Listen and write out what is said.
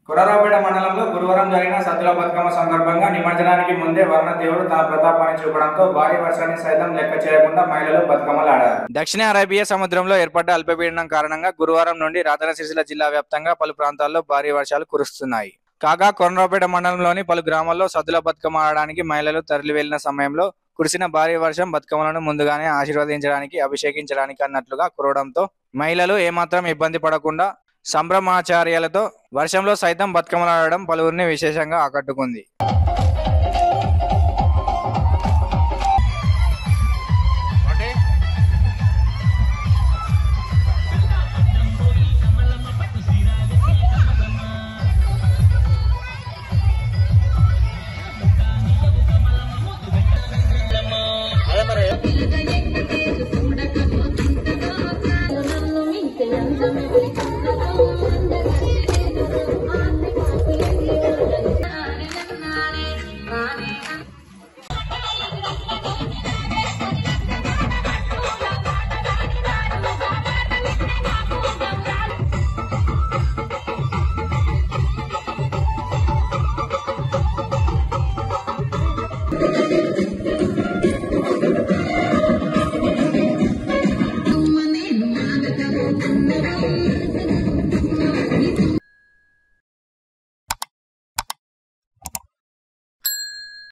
కురరావుపేట మండలంలో గురువారం జరిగిన సద్దుల బతుకమ్మ సందర్భంగా నిమజ్జనానికి ముందే వర్ణ దేవుడు తన ప్రతాపాన్ని చూపడంతో భారీ వర్షాన్ని సైతం లెక్క చేయకుండా మహిళలు బతుకమ్మలాడారు దక్షిణ అరేబియా సముద్రంలో ఏర్పడ్డ అల్పపీడనం కారణంగా గురువారం నుండి రాజన్న సిరిసిల్ల జిల్లా వ్యాప్తంగా పలు ప్రాంతాల్లో భారీ వర్షాలు కురుస్తున్నాయి కాగా కొనరావుపేట మండలంలోని పలు గ్రామాల్లో సద్దుల బతుకమ్మ ఆడడానికి మహిళలు తరలి వెళ్లిన సమయంలో కురిసిన భారీ వర్షం బతుకమ్మలను ముందుగానే ఆశీర్వదించడానికి అభిషేకించడానికి అన్నట్లుగా కురవడంతో మహిళలు ఏమాత్రం ఇబ్బంది పడకుండా సంభ్రమాచార్యాలతో వర్షంలో సైతం బతుకమ్మలాడడం పలువురిని విశేషంగా ఆకట్టుకుంది Thank you.